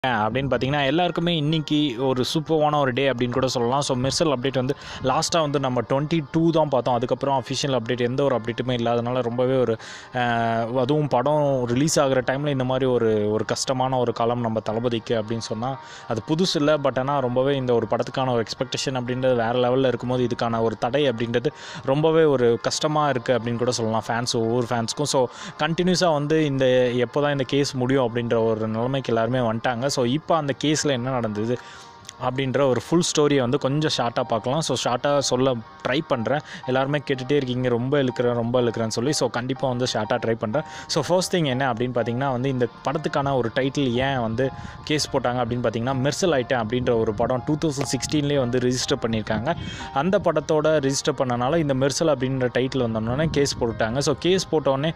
அப்படின்னு பார்த்தீங்கன்னா எல்லாருக்குமே இன்றைக்கி ஒரு சூப்பரான ஒரு டே அப்படின்னு கூட சொல்லலாம் ஸோ மெர்சல் அப்டேட் வந்து லாஸ்ட்டாக வந்து நம்ம டுவெண்ட்டி டூ தான் பார்த்தோம் அதுக்கப்புறம் அஃபிஷியல் அப்டேட் எந்த ஒரு அப்டேட்டுமே இல்லாதனால ரொம்பவே ஒரு அஹ், அதுவும் படம் ரிலீஸ் ஆகிற டைமில் இந்த மாதிரி ஒரு ஒரு கஷ்டமான ஒரு காலம் நம்ம தளபதிக்கு அப்படின்னு சொன்னால் அது புதுசு இல்லை பட் ஆனால் ரொம்பவே இந்த ஒரு படத்துக்கான ஒரு எக்ஸ்பெக்டேஷன் அப்படின்றது வேறு லெவலில் இருக்கும்போது இதுக்கான ஒரு தடை அப்படின்றது ரொம்பவே ஒரு கஷ்டமாக இருக்குது அப்படின்னு கூட சொல்லலாம் ஃபேன்ஸ் ஒவ்வொரு ஃபேன்ஸ்க்கும் ஸோ கண்டினியூஸாக வந்து இந்த எப்போ தான் இந்த கேஸ் முடியும் அப்படின்ற ஒரு நிலைமைக்கு எல்லாருமே வந்துட்டாங்க ஸோ இப்போ அந்த கேஸில் என்ன நடந்தது அப்படின்ற ஒரு ஃபுல் ஸ்டோரியை வந்து கொஞ்சம் ஷார்ட்டாக பார்க்கலாம் ஸோ ஷார்ட்டாக சொல்ல ட்ரை பண்ணுறேன் எல்லாருமே கேட்டுகிட்டே இருக்கீங்க ரொம்ப இழுக்கிறேன் ரொம்ப இழுக்கிறேன்னு சொல்லி ஸோ கண்டிப்பாக வந்து ஷார்ட்டாக ட்ரை பண்ணுறேன் ஸோ ஃபர்ஸ்ட் திங் என்ன அப்படின்னு பார்த்தீங்கன்னா வந்து இந்த படத்துக்கான ஒரு டைட்டில் ஏன் வந்து கேஸ் போட்டாங்க அப்படின்னு பார்த்தீங்கன்னா மெர்சல் ஐட்டம் அப்படின்ற ஒரு படம் டூ தௌசண்ட் சிக்ஸ்டீன்லேயே வந்து ரிஜிஸ்டர் பண்ணியிருக்காங்க அந்த படத்தோட ரிஜிஸ்டர் பண்ணனால இந்த மெர்சல் அப்படின்ற டைட்டில் வந்தோடனே கேஸ் போட்டுட்டாங்க ஸோ கேஸ் போட்டோடனே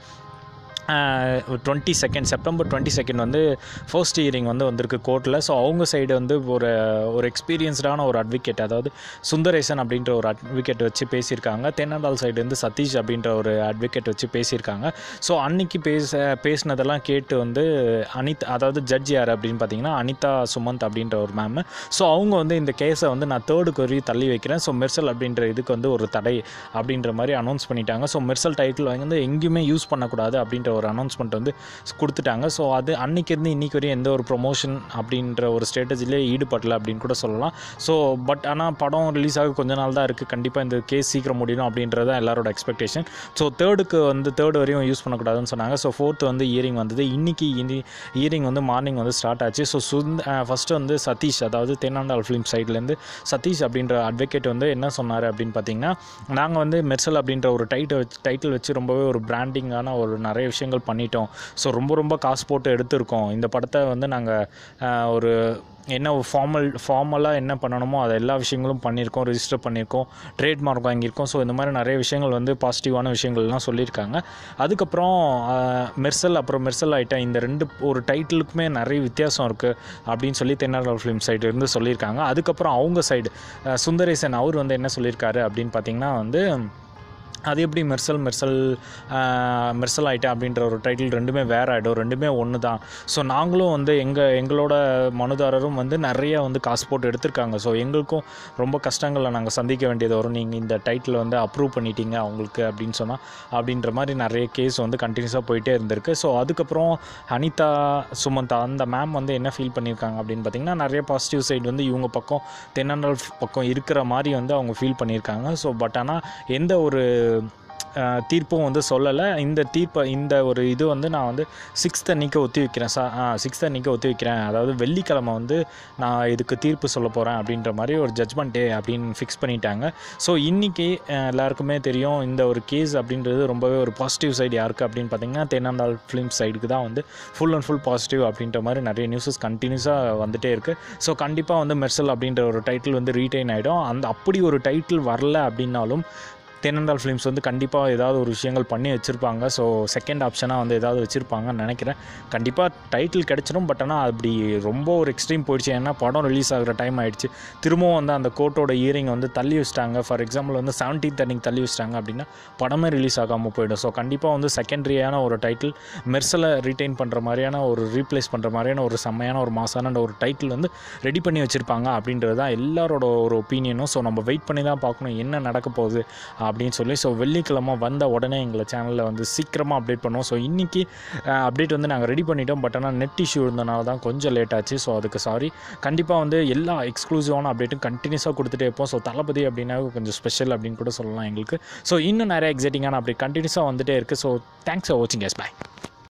twenty second September twenty second வந்து ஃபர்ஸ்ட் ஹியரிங் வந்து வந்திருக்கு கோர்ட்டில் ஸோ அவங்க சைடு வந்து ஒரு ஒரு எக்ஸ்பீரியன்ஸ்டான ஒரு அட்வொகேட் அதாவது சுந்தரேசன் அப்படின்ற ஒரு அட்வொகேட் வச்சு பேசியிருக்காங்க தென்னண்டால் சைடு வந்து சதீஷ் அப்படின்ற ஒரு அட்வொகேட் வச்சு பேசியிருக்காங்க ஸோ அன்னைக்கு பேச பேசினதெல்லாம் கேட்டு வந்து அனித் அதாவது ஜட்ஜ் யார் அப்படின்னு பார்த்தீங்கன்னா அனிதா சுமந்த் அப்படின்ற ஒரு மேம் ஸோ அவங்க வந்து இந்த கேஸை வந்து நான் தேர்டு கொரி தள்ளி வைக்கிறேன் ஸோ மெர்சல் அப்படின்ற இதுக்கு வந்து ஒரு தடை அப்படின்ற மாதிரி அனௌன்ஸ் பண்ணிட்டாங்க ஸோ மெர்சல் டைட்டில் வந்து எங்கேயுமே யூஸ் பண்ணக்கூடாது அப்படின்ற ஒரு அனௌன்ஸ்மெண்ட் வந்து கொடுத்துட்டாங்க ஸோ அது அன்னைக்கு இருந்து இன்னைக்கு வரையும் எந்த ஒரு ப்ரொமோஷன் அப்படின்ற ஒரு ஸ்ட்ராட்டஜிலே ஈடுபடல அப்படின்னு கூட சொல்லலாம் ஸோ பட் ஆனால் படம் ரிலீஸ் ஆக கொஞ்ச நாள் தான் இருக்குது கண்டிப்பாக இந்த கேஸ் சீக்கிரம் முடியணும் அப்படின்றது தான் எல்லாரோட எக்ஸ்பெக்டேஷன் ஸோ தேர்டுக்கு வந்து தேர்ட் வரையும் யூஸ் பண்ணக்கூடாதுன்னு சொன்னாங்க ஸோ ஃபோர்த் வந்து இயரிங் வந்தது இன்னைக்கு இனி இயரிங் வந்து மார்னிங் வந்து ஸ்டார்ட் ஆச்சு ஸோ சுந்த ஃபஸ்ட்டு வந்து சதீஷ் அதாவது தென்னாண்டால் ஃபிலிம் சைட்லேருந்து சதீஷ் அப்படின்ற அட்வொகேட் வந்து என்ன சொன்னார் அப்படின்னு பார்த்தீங்கன்னா நாங்கள் வந்து மெர்சல் அப்படின்ற ஒரு டைட்டில் வச்சு டைட்டில் வச்சு ரொம்பவே ஒரு பிராண்டிங்கான ஒரு நிறைய விஷயங்கள் பண்ணிட்டோம் ஸோ ரொம்ப ரொம்ப காசு போட்டு எடுத்திருக்கோம் இந்த படத்தை வந்து நாங்கள் ஒரு என்ன ஒரு ஃபார்மல் ஃபார்மலாக என்ன பண்ணணுமோ அதை எல்லா விஷயங்களும் பண்ணியிருக்கோம் ரிஜிஸ்டர் பண்ணியிருக்கோம் ட்ரேட்மார்க் வாங்கியிருக்கோம் ஸோ இந்த மாதிரி நிறைய விஷயங்கள் வந்து பாசிட்டிவான விஷயங்கள்லாம் சொல்லியிருக்காங்க அதுக்கப்புறம் ஆஹ், மெர்சல் அப்புறம் மெர்சல் ஐட்டம் இந்த ரெண்டு ஒரு டைட்டிலுக்குமே நிறைய வித்தியாசம் இருக்குது அப்படின்னு சொல்லி தென்னாடல் ஃபிலிம் சைடு இருந்து சொல்லியிருக்காங்க அதுக்கப்புறம் அவங்க சைடு சுந்தரேசன் அவர் வந்து என்ன சொல்லியிருக்காரு அப்படின்னு பார்த்தீங்கன்னா வந்து அது எப்படி மெர்சல் மெர்சல் ஆஹ், மெர்சல் ஐட்டம் அப்படின்ற ஒரு டைட்டில் ரெண்டுமே வேறு ஆகிடும் ரெண்டுமே ஒன்று தான் ஸோ நாங்களும் வந்து எங்கள் எங்களோட மனுதாரரும் வந்து நிறைய வந்து காசு போட்டு எடுத்திருக்காங்க ஸோ எங்களுக்கும் ரொம்ப கஷ்டங்களை நாங்கள் சந்திக்க வேண்டியது வரும் நீங்கள் இந்த டைட்டில் வந்து அப்ரூவ் பண்ணிட்டீங்க அவங்களுக்கு அப்படின்னு சொன்னால் அப்படின்ற மாதிரி நிறைய கேஸ் வந்து கண்டினியூஸாக போயிட்டே இருந்திருக்கு ஸோ அதுக்கப்புறம் அனிதா சுமந்தா அந்த மேம் வந்து என்ன ஃபீல் பண்ணியிருக்காங்க அப்படின்னு பார்த்தீங்கன்னா நிறைய பாசிட்டிவ் சைடு வந்து இவங்க பக்கம் தென்னண்டல் பக்கம் இருக்கிற மாதிரி வந்து அவங்க ஃபீல் பண்ணியிருக்காங்க ஸோ பட் ஆனால் எந்த ஒரு அஹ், தீர்ப்பும் வந்து சொல்லலை இந்த தீர்ப்பை இந்த ஒரு இது வந்து நான் வந்து சிக்ஸ்த் அன்னைக்கு ஒத்தி வைக்கிறேன் சா சிக்ஸ்த் அன்னைக்கு ஒத்தி வைக்கிறேன் அதாவது வெள்ளிக்கிழமை வந்து நான் இதுக்கு தீர்ப்பு சொல்ல போகிறேன் அப்படின்ற மாதிரி ஒரு ஜட்ஜ்மெண்ட் டே அப்படின்னு ஃபிக்ஸ் பண்ணிட்டாங்க ஸோ இன்றைக்கி எல்லாருக்குமே தெரியும் இந்த ஒரு கேஸ் அப்படின்றது ரொம்பவே ஒரு பாசிட்டிவ் சைடு யாருக்கு அப்படின்னு பார்த்தீங்கன்னா தென்னாண்டால் ஃபிலிம் சைடுக்கு தான் வந்து ஃபுல் அண்ட் ஃபுல் பாசிட்டிவ் அப்படின்ற மாதிரி நிறைய நியூஸஸ் கண்டினியூஸாக வந்துட்டே இருக்குது ஸோ கண்டிப்பாக வந்து மெர்சல் அப்படின்ற ஒரு டைட்டில் வந்து ரீட்டைன் ஆகிடும் அந்த அப்படி ஒரு டைட்டில் வரல அப்படின்னாலும் தென்னண்டால் ஃபிலிம்ஸ் வந்து கண்டிப்பாக ஏதாவது ஒரு விஷயங்கள் பண்ணி வச்சுருப்பாங்க ஸோ செகண்ட் ஆப்ஷனாக வந்து ஏதாவது வச்சுருப்பாங்கன்னு நினைக்கிறேன் கண்டிப்பாக டைட்டில் கிடச்சிரும் பட் ஆனால் அப்படி ரொம்ப ஒரு எக்ஸ்ட்ரீம் போயிடுச்சு ஏன்னா படம் ரிலீஸ் ஆகிற டைம் ஆயிடுச்சு திரும்பவும் வந்து அந்த கோர்ட்டோட இயரிங் வந்து தள்ளி வச்சிட்டாங்க ஃபார் எக்ஸாம்பிள் வந்து செவன்டீன்த் அன்னைக்கு தள்ளி வச்சிட்டாங்க அப்படின்னா படமே ரிலீஸ் ஆகாமல் போயிடும் ஸோ கண்டிப்பாக வந்து செகண்டரியான ஒரு டைட்டில் மெர்சலை ரீட்டைன் பண்ணுற மாதிரியான ஒரு ரீப்ளேஸ் பண்ணுற மாதிரியான ஒரு செம்மையான ஒரு மாசான ஒரு டைட்டில் வந்து ரெடி பண்ணி வச்சுருப்பாங்க அப்படின்றது தான் எல்லாரோட ஒரு ஒப்பீனியனும் ஸோ நம்ம வெயிட் பண்ணி தான் பார்க்கணும் என்ன நடக்க போகுது அப்படின்னு சொல்லி ஸோ வெள்ளிக்கிழமை வந்த உடனே எங்களை சேனலில் வந்து சீக்கிரமாக அப்டேட் பண்ணுவோம் ஸோ இன்றைக்கி அப்டேட் வந்து நாங்கள் ரெடி பண்ணிட்டோம் பட் ஆனால் நெட் இஷ்யூ இருந்தனால தான் கொஞ்சம் லேட் ஆச்சு ஸோ அதுக்கு சாரி கண்டிப்பாக வந்து எல்லா எக்ஸ்க்ளூசிவான அப்டேட்டும் கண்டினியூஸாக கொடுத்துட்டே இருப்போம் ஸோ தளபதி அப்படின்னா கொஞ்சம் ஸ்பெஷல் அப்படின்னு கூட சொல்லலாம் எங்களுக்கு ஸோ இன்னும் நிறைய எக்ஸைட்டிங்கான அப்டேட் கண்டினியூஸாக வந்துட்டே இருக்குது ஸோ தேங்க்ஸ் ஃபார் வாட்சிங் எஸ் பை